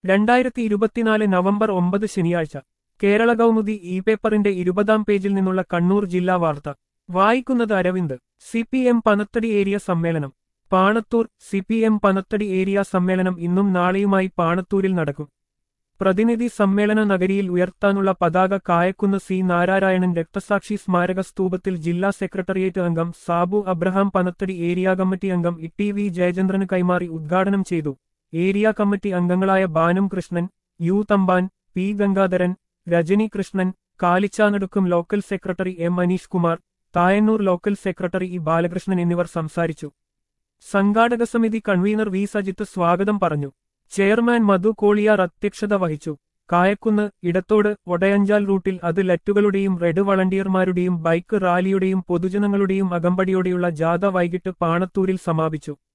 രണ്ടായിരത്തി ഇരുപത്തിനാല് നവംബർ ഒമ്പത് ശനിയാഴ്ച കേരള കൗമുദി ഇ പേപ്പറിന്റെ ഇരുപതാം പേജിൽ നിന്നുള്ള കണ്ണൂർ ജില്ലാ വാർത്ത വായിക്കുന്നത് Aravind C P M Panathady area സമ്മേളനം Panathur C P M Panathady area സമ്മേളനം ഇന്നും നാളെയുമായി പാണത്തൂരിൽ നടക്കും പ്രതിനിധി സമ്മേളന നഗരിയിൽ ഉയർത്താനുള്ള പതാക കായക്കുന്ന് സി നാരായണൻ രക്തസാക്ഷി സ്മാരക സ്തൂപത്തിൽ ജില്ലാ സെക്രട്ടേറിയറ്റ് അംഗം Sabu Abraham Panathady area committee അംഗം ഇ വി ജയചന്ദ്രന് കൈമാറി ഉദ്ഘാടനം ചെയ്തു ഏരിയ കമ്മിറ്റി അംഗങ്ങളായ ബാനും കൃഷ്ണൻ യു തമ്പാൻ പി ഗംഗാധരൻ രജനി കൃഷ്ണൻ കാലിച്ചാനടുക്കും local secretary M Aneesh Kumar Thayannur local secretary E Balakrishnan എന്നിവർ സംസാരിച്ചു സംഘാടക സമിതി കൺവീനർ വി സജിത്ത് സ്വാഗതം പറഞ്ഞു ചെയർമാൻ മധു കോളിയാർ അധ്യക്ഷത വഹിച്ചു കായക്കുന്ന് ഇടത്തോട് ഒടയഞ്ചാൽ റൂട്ടിൽ അത് ലറ്റുകളുടെയും റെഡ് വളണ്ടിയർമാരുടെയും ബൈക്ക് റാലിയുടെയും പൊതുജനങ്ങളുടെയും അകമ്പടിയോടെയുള്ള ജാഥ വൈകിട്ട് പാണത്തൂരിൽ സമാപിച്ചു